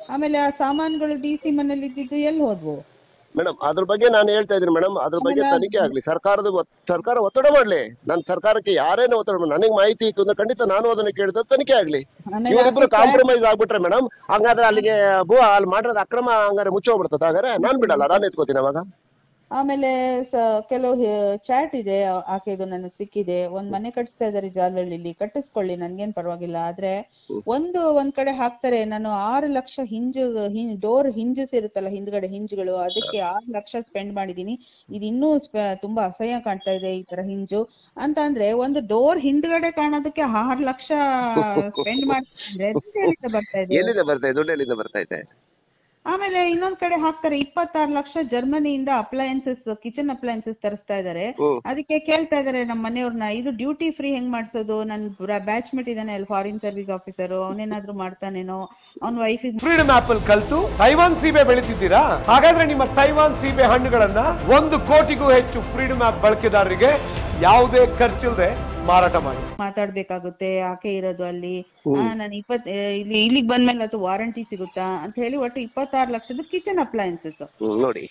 ಆಮೇಲೆ ಆ ಸಾಮಾನುಗಳು ಡಿ ಸಿ ಮನೇಲಿ ಇದ್ದಿದ್ದು ಎಲ್ಲಿ ಹೋದ್ವು ಮೇಡಮ್ ಅದ್ರ ಬಗ್ಗೆ ನಾನು ಹೇಳ್ತಾ ಇದ್ದೀನಿ ಮೇಡಮ್ ಅದ್ರ ಬಗ್ಗೆ ಆಮೇಲೆ- ತನಿಖೆ ಆಗ್ಲಿ ಸರ್ಕಾರದ ಒತ್- ಸರ್ಕಾರ ಒತ್ತಡ ಮಾಡ್ಲಿ ನನ್ ಸರ್ಕಾರಕ್ಕೆ ಯಾರೇನೋ ಒತ್ತಡ ಮಾಡಿ ನನಗೆ ಮಾಹಿತಿ ಇತ್ತು ಅಂದ್ರೆ ಖಂಡಿತ ನಾನು ಅದನ್ನ ಕೇಳಿದ ತನಿಖೆ ಆಗ್ಲಿ ಆಮೇಲೆ ಇವರಿಬ್ರು ಆಕೆ ಕಾಂಪ್ರಮೈಸ್ ಆಗ್ಬಿಟ್ರೆ ಮೇಡಮ್ ಹಂಗಾದ್ರೆ ಅಲ್ಲಿಗೆ ಭೂ ಅಲ್ಲಿ ಮಾಡಿರೋದು ಅಕ್ರಮ ಹಂಗಾರೆ ಮುಚ್ಚೋಗ್ಬಿಡ್ತದ ಹಾಗಾದ್ರೆ ನಾನ್ ಬಿಡಲ್ಲ ನಾನು ಎತ್ಕೋತೀನಿ ಅವಾಗ ಆಮೇಲೆ ಸ- ಕೆಲವು ಚಾಟ್ ಇದೆ ಆ- ಆಕೆದು ನನಗೆ ಸಿಕ್ಕಿದೆ ಒಂದ್ ಮನೆ ಕಟ್ಟಿಸ್ತಾ ಇದಾರೆ ಜಾಲಹಳ್ಳಿಲಿ ಕಟ್ಟಿಸ್ಕೊಳ್ಳಿ ನನ್ಗೇನ್ ಪರವಾಗಿಲ್ಲ ಆದ್ರೆ ಒಂದು ಒಂದ್ ಕಡೆ ಹಾಕ್ತಾರೆ ನಾನು ಆರು ಲಕ್ಷ ಹಿಂಜು ಡೋರ್ ಹಿಂಜಸ್ ಇರುತ್ತಲ್ಲ ಹಿಂದ್ಗಡೆ ಹಿಂಜ್ಗಳು ಅದಕ್ಕೆ ಆರು ಲಕ್ಷ ಸ್ಪೆಂಡ್ ಮಾಡಿದೀನಿ ಇದು ಇನ್ನೂ ಸ್ಪ- ತುಂಬಾ ಅಸಹ್ಯ ಕಾಣ್ತಾ ಇದೆ ಈ ತರ ಹಿಂಜು ಅಂತ ಅಂದ್ರೆ ಒಂದು ಡೋರ್ ಹಿಂದ್ಗಡೆ ಕಾಣೋದಕ್ಕೆ ಆರು ಲಕ್ಷ ಸ್ಪೆಂಡ್ ಮಾಡ್ತಾರೆ ದುಡ್ಡು ಎಲ್ಲಿಂದ ಬರ್ತಾ ಇದೆ ಎಲ್ಲಿಂದ ಬರ್ತಾ ಇದೆ ದುಡ್ಡು ಎಲ್ಲಿಂದ ಬರ್ತಾ ಇದೆ ಆಮೇಲೆ ಇನ್ನೊಂದ್ ಕಡೆ ಹಾಕ್ತಾರೆ ಇಪ್ಪತ್ತಾರು ಲಕ್ಷ ಜರ್ಮನಿಯಿಂದ ಅಪ್ಲಯನ್ಸಸ್ ಕಿಚನ್ ಅಪ್ಲಯನ್ಸಸ್ ತರಿಸ್ತಾ ಇದಾರೆ ಹ್ಮ್. ಅದಕ್ಕೆ ಕೇಳ್ತಾ ಇದಾರೆ ನಮ್ಮ ಮನೆಯವ್ರನ್ನ ಇದು ಡ್ಯೂಟಿ ಫ್ರೀ ಹೆಂಗ್ ಮಾಡ್ಸೋದು ನನ್ ಬ್ಯಾಚ್ಮೇಟ್ ಇದಾನೆ ಅಲ್ಲಿ ಫಾರಿನ್ ಸರ್ವಿಸ್ ಆಫೀಸರ್ ಅವನೇನಾದ್ರೂ ಮಾಡ್ತಾನೇನೋ ಅವ್ನ ವೈಫ್ ಫ್ರೀಡಮ್ ಆಪ್ ಅಲ್ಲಿ ಕಲ್ತು ತೈವಾನ್ ಸೀಬೆ ಬೆಳಿತಿದ್ದೀರಾ ಹಾಗಾದ್ರೆ ನಿಮ್ಮ ತೈವಾನ್ ಸೀಬೆ ಹಣ್ಣುಗಳನ್ನ ಒಂದು ಕೋಟಿಗೂ ಹೆಚ್ಚು ಫ್ರೀಡಮ್ ಆಪ್ ಬಳಕೆದಾರರಿಗೆ ಯಾವುದೇ ಖರ್ಚಿಲ್ಲದೆ ಮಾರಾಟ ಮಾಡಿ ಮಾತಾಡ್ಬೇಕಾಗುತ್ತೆ ಆಕೆ ಇರೋದು ಅಲ್ಲಿ ನಾನು ಇಪ್ಪತ್ ಆ, ಇಲ್ಲಿ ಇಲ್ಲಿಗೆ ಬಂದ್ಮೇಲೆ ಅದು ವಾರಂಟಿ ಸಿಗುತ್ತಾ ಅಂತ ಹೇಳಿ ಒಟ್ಟು ಇಪ್ಪತ್ತಾರು ಲಕ್ಷದ ಕಿಚನ್ ಅಪ್ಲಯನ್ಸಸ್ ಹ್ಮ್ ನೋಡಿ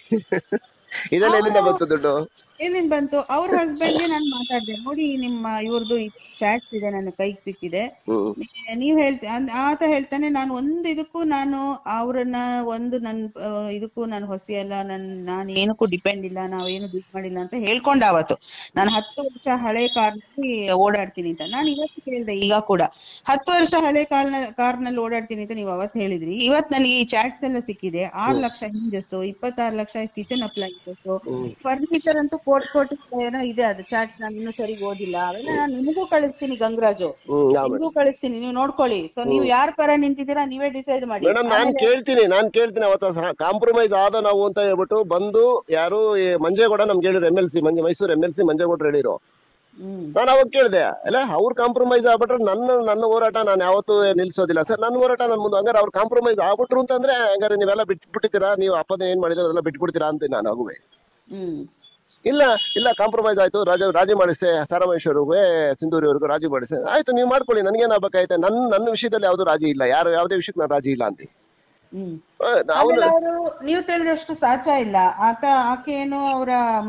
ಇದೆಲ್ಲ ಎಲ್ಲಿಂದ ಬಂತು ದುಡ್ಡು ಎಲ್ಲಿಂದ ಬಂತು ಅವ್ರ ಹಸ್ಬೆಂಡ್ಗೆ ನಾನು ಮಾತಾಡ್ದೆ ನೋಡಿ ನಿಮ್ಮ ಇವ್ರದ್ದು ಚಾಟ್ಸ್ ಇದೆ ನನ್ನ ಕೈಗೆ ಸಿಕ್ಕಿದೆ ಹ್ಮ್ ನೀವ್ ಹೇಳ್ತ ಅಂದ್- ಆತ ಹೇಳ್ತಾನೆ ನಾನು ಒಂದು ಇದಕ್ಕೂ ನಾನು ಅವ್ರನ್ನ ಒಂದು ನನ್ ಆ, ಇದಕ್ಕೂ ನಾನು ಹೊಸಿ ಅಲ್ಲ ನನ್ ನಾನು ಏನಕ್ಕೂ ಡಿಪೆಂಡ್ ಇಲ್ಲ ನಾವೇನು ದುಡ್ಡು ಮಾಡಿಲ್ಲ ಅಂತ ಹೇಳ್ಕೊಂಡ ಅವತ್ತು ನಾನು ಹತ್ತು ವರ್ಷ ಹಳೆ ಕಾರ್ನಲ್ಲಿ ಓಡಾಡ್ತೀನಿ ಅಂತ ನಾನು ಇವತ್ತು ಕೇಳ್ದೆ ಈಗ ಕೂಡ ಹತ್ತು ವರ್ಷ ಹಳೆ ಕಾರ್ನ ಕಾರ್ನಲ್ಲಿ ಓಡಾಡ್ತೀನಿ ಅಂತ ನೀವು ಅವತ್ತು ಹೇಳಿದ್ರಿ ಇವತ್ ನನಗೆ ಈ ಚಾಟ್ಸ್ ಎಲ್ಲ ಸಿಕ್ಕಿದೆ ಆರ್ ಲಕ್ಷ ಹಿಂಜಸ್ಸು ಇಪ್ಪತ್ತಾರು ಲಕ್ಷ ಕಿಚನ್ ಅಪ್ಲೈನ್ಸಸ್ ಫರ್ನಿಚರ್ ಅಂತೂ ಕೋಟಿ ಕೋಟಿ ಏನೋ ಇದೆ ಅದು ಚಾಟ್ಸ್ ನಾನು ಇನ್ನೂ ಸರಿ ಓದಿಲ್ಲ ಅವೆಲ್ಲ ನಾನು ನಿಮಗೂ ಕಳಿಸ್ತೀನಿ ಗಂಗರಾಜು ಹ್ಮ್ ಯಾ ನಿಮ್ಗೂ ಕಳಿಸ್ತೀನಿ ನೀವು ನೋಡ್ಕೊಳ್ಳಿ ಸೊ ನೀವು ಯಾರ ಪರ ನಿಂತಿದ್ದೀರಾ ನೀವೇ ಡಿಸೈಡ್ ಮಾಡಿ ಮೇಡಮ್ ನಾನ್ ಕೇಳ್ತೀನಿ ನಾನ್ ಕೇಳ್ತೀನಿ ಅವತ್ತ ಕಾಂಪ್ರಮೈಸ್ ಆದ ನಾವು ಅಂತ ಹೇಳ್ಬಿಟ್ಟು ಬಂದು ಯಾರು ಈ ಮಂಜೇಗೌಡ ನಮ್ಗೆ ಹೇಳಿದ್ರು M L C Manje Mysuru M L C Manjegowda ಹೇಳಿರು ಹ್ಮ್ ನಾನು ಅವಾಗ ಕೇಳಿದೆ ಅಲ್ಲ ಅವ್ರು ಕಾಂಪ್ರಮೈಸ್ ಆಗ್ಬಿಟ್ರೆ ನನ್ನ ನನ್ನ ಹೋರಾಟ ನಾನು ಯಾವತ್ತೂ ನಿಲ್ಸೋದಿಲ್ಲ ಸರ್ ನನ್ನ ಹೋರಾಟ ನನ್ನ ಮುಂದೆ ಹಂಗಾರೆ ಅವ್ರು ಕಾಂಪ್ರಮೈಸ್ ಆಗ್ಬಿಟ್ರು ಅಂತಂದ್ರೆ ಹಂಗಾರೆ ನೀವೆಲ್ಲ ಬಿಟ್ಬಿಟ್ಟಿದ್ದೀರಾ ನೀವು ಅಪ್ಪದ ಏನ್ ಮಾಡಿದ್ರೆ ಅದೆಲ್ಲ ಬಿಟ್ಬಿಡ್ತೀರಾ ಅಂತ ನಾನು ಆಗುವೆ ಹ್ಮ್ ಇಲ್ಲ ಇಲ್ಲ ಕಾಂಪ್ರಮೈಸ್ ಆಯ್ತು ರಾಜ ರಾಜಿ ಮಾಡಿಸೆ ಸಾರಾಮೇಶ್ವರ್ಗೆ ಸಿಂಧೂರಿವರೆಗೂ ರಾಜಿ ಮಾಡಿಸೆ ಆಯ್ತು ನೀವು ಮಾಡ್ಕೊಳ್ಳಿ ನನ್ಗೇನ್ ಆಗ್ಬೇಕಾಯ್ತು ನನ್ನ ನನ್ನ ವಿಷಯದಲ್ಲಿ ಯಾವ್ದು ರಾಜಿ ಇಲ್ಲ ಯಾರು ಯಾವ್ದೇ ವಿಷಯಕ್ಕೆ ನಾನು ರಾಜಿ ಇಲ್ಲ ಅಂತ ಹ್ಮ್ ಅವನು ಆಮೇಲೆ ಅವರು ನೀವು ತಿಳಿದಷ್ಟು ಸಾಚ ಇಲ್ಲ ಆತ ಆಕೆ ಏನು ಅವರ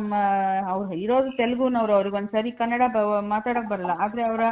ಅವ್ರು ಇರೋದು ತೆಲುಗುನವ್ರು ಅವ್ರಿಗೆ ಒಂದ್ಸರಿ ಕನ್ನಡ ಬ- ಮಾತಾಡಕ್ ಬರಲ್ಲ ಆದ್ರೆ ಅವರ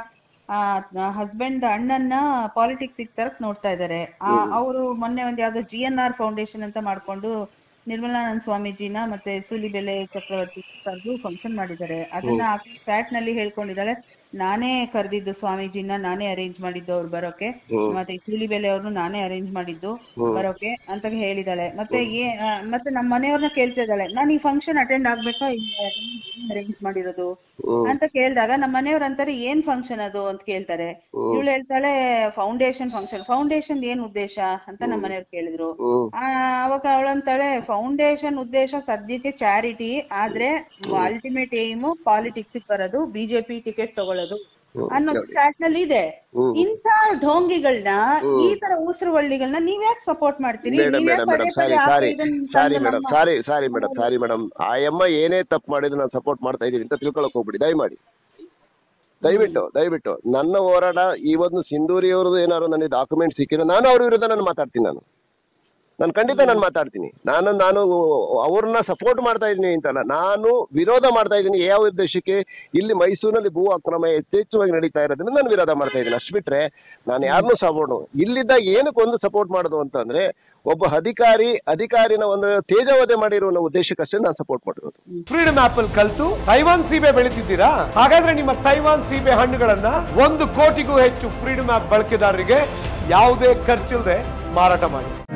ಹಸ್ಬೆಂಡ್ ಅಣ್ಣನ್ನ ಪಾಲಿಟಿಕ್ಸ್ ತರಕ್ ನೋಡ್ತಾ ಇದಾರೆ ಅವರು ಮೊನ್ನೆ ಒಂದ್ ಯಾವ್ದೋ ಜಿ ಎನ್ ಆರ್ ಫೌಂಡೇಶನ್ ಅಂತ ಮಾಡ್ಕೊಂಡು ನಿರ್ಮಲಾನಂದ ಸ್ವಾಮೀಜಿನ ಮತ್ತೆ ಸೂಲಿಬೆಲೆ ಚಕ್ರವರ್ತಿ ಕರೆದು ಫಂಕ್ಷನ್ ಮಾಡಿದ್ದಾರೆ ಅದನ್ನ ಆಕೆ ಚಾಟ್ ನಲ್ಲಿ ಹೇಳ್ಕೊಂಡಿದ್ದಾಳೆ ನಾನೇ ಕರೆದಿದ್ದು ಸ್ವಾಮೀಜಿನ ನಾನೇ ಅರೇಂಜ್ ಮಾಡಿದ್ದು ಅವ್ರು ಬರೋಕೆ ಮತ್ತೆ ಸೂಲಿಬೆಲೆ ಅವ್ರನ್ನು ನಾನೇ ಅರೇಂಜ್ ಮಾಡಿದ್ದು ಬರೋಕೆ ಅಂತ ಹೇಳಿದಾಳೆ ಮತ್ತೆ ಏ ಆ, ಮತ್ತೆ ನಮ್ಮ ಮನೆಯವ್ರನ್ನ ಕೇಳ್ತಾ ಇದ್ದಾಳೆ ನಾನು ಈ ಫಂಕ್ಷನ್ ಅಟೆಂಡ್ ಆಗ್ಬೇಕಾ ಅರೇಂಜ್ ಮಾಡಿರೋದು ಅಂತ ಕೇಳಿದಾಗ ನಮ್ಮ ಮನೆಯವ್ರ ಅಂತಾರೆ ಏನ್ ಫಂಕ್ಷನ್ ಅದು ಅಂತ ಕೇಳ್ತಾರೆ ಇವಳು ಹೇಳ್ತಾಳೆ ಫೌಂಡೇಶನ್ ಫಂಕ್ಷನ್ ಫೌಂಡೇಶನ್ ಏನ್ ಉದ್ದೇಶ ಅಂತ ನಮ್ಮ ಮನೆಯವ್ರು ಕೇಳಿದ್ರು ಹ್ಮ್ ಆ, ಅವಾಗ ಅವಳಂತಾಳೆ ಫೌಂಡೇಶನ್ ಉದ್ದೇಶ ಸದ್ಯಕ್ಕೆ ಚಾರಿಟಿ ಆದ್ರೆ ಅಲ್ಟಿಮೇಟ್ ಏಮ್ ಪಾಲಿಟಿಕ್ಸ್ ಬರೋದು ಬಿಜೆಪಿ ಟಿಕೆಟ್ ತಗೊಳ್ಳೋದು ಅನ್ನೋದು ಚಾಟ್ ನಲ್ಲಿ ಇದೆ ಇಂಥ ಢೋಂಗಿಗಳನ್ನ ಈ ತರ ಊಸರುವಳ್ಳಿಗಳನ್ನ ನೀವ್ ಯಾಕೆ ಸಪೋರ್ಟ್ ಮಾಡ್ತೀರಿ ಮೇಡಮ್ ನೀವ್ ಯಾಕ್ ಮೇಡಮ್ ಪದೇ ಮೇಡಮ್ ಸಾರಿ ಪದೇ ಆ ಸಾರಿ ಇದನ್ನ ಸಾರಿ ತಂದು ಮೇಡಮ್ ನಮ್ಮ- ಸಾರಿ ಸಾರಿ ಮೇಡಮ್ ಸಾರಿ ಮೇಡಮ್ ಆ ಅಮ್ಮ ಏನೇ ತಪ್ಪು ಮಾಡಿದ್ರು ನಾನು ಸಪೋರ್ಟ್ ಮಾಡ್ತಾ ಇದ್ದೀನಿ ಅಂತ ತಿಳ್ಕೊಳಕ್ ಹೋಗ್ಬಿಡಿ ದಯಮಾಡಿ ದಯವಿಟ್ಟು ದಯವಿಟ್ಟು ನನ್ನ ಹೋರಾಟ ಈ ಒಂದು ಸಿಂಧೂರಿ ಅವ್ರದ್ದು ಏನಾದ್ರು ನನಗೆ ಡಾಕ್ಯುಮೆಂಟ್ ಸಿಕ್ಕಿದ್ರೆ ನಾನು ಅವ್ರ ವಿರುದ್ಧ ನಾನು ಮಾತಾಡ್ತೀನಿ ನಾನು ನಾನು ಖಂಡಿತ ನಾನು ಮಾತಾಡ್ತೀನಿ ನಾನು ನಾನು ಅವ್ರನ್ನ ಸಪೋರ್ಟ್ ಮಾಡ್ತಾ ಇದ್ದೀನಿ ಅಂತಲ್ಲ ನಾನು ವಿರೋಧ ಮಾಡ್ತಾ ಇದ್ದೀನಿ ಯಾವ ಉದ್ದೇಶಕ್ಕೆ ಇಲ್ಲಿ ಮೈಸೂರಿನಲ್ಲಿ ಭೂ ಅಕ್ರಮ ಯಥೇಚ್ಛವಾಗಿ ನಡೀತಾ ಇರೋದ್ರಿಂದ ನಾನು ವಿರೋಧ ಮಾಡ್ತಾ ಇದ್ದೀನಿ ಅಷ್ಟು ಬಿಟ್ರೆ ನಾನು ಯಾರನ್ನೂ ಸಪೋರ್ಟ್ ಇಲ್ಲಿದ್ದಾಗ ಏನಕ್ಕೆ ಒಂದು ಸಪೋರ್ಟ್ ಮಾಡೋದು ಅಂತಂದ್ರೆ ಒಬ್ಬ ಅಧಿಕಾರಿ ಅಧಿಕಾರಿನ ಒಂದು ತೇಜವಧೆ ಮಾಡಿರೋ ಅನ್ನೋ ಉದ್ದೇಶಕ್ಕಷ್ಟೇ ನಾನು ಸಪೋರ್ಟ್ ಮಾಡಿರೋದು ಫ್ರೀಡಮ್ ಆಪ್ ಅಲ್ಲಿ ಕಲ್ತು ತೈವಾನ್ ಸೀಬೆ ಬೆಳಿತಿದ್ದೀರಾ ಹಾಗಾದ್ರೆ ನಿಮ್ಮ ತೈವಾನ್ ಸೀಬೆ ಹಣ್ಣುಗಳನ್ನ ಒಂದು ಕೋಟಿಗೂ ಹೆಚ್ಚು ಫ್ರೀಡಮ್ ಆಪ್ ಬಳಕೆದಾರರಿಗೆ ಯಾವುದೇ ಖರ್ಚಿಲ್ಲದೆ ಮಾರಾಟ ಮಾಡಿ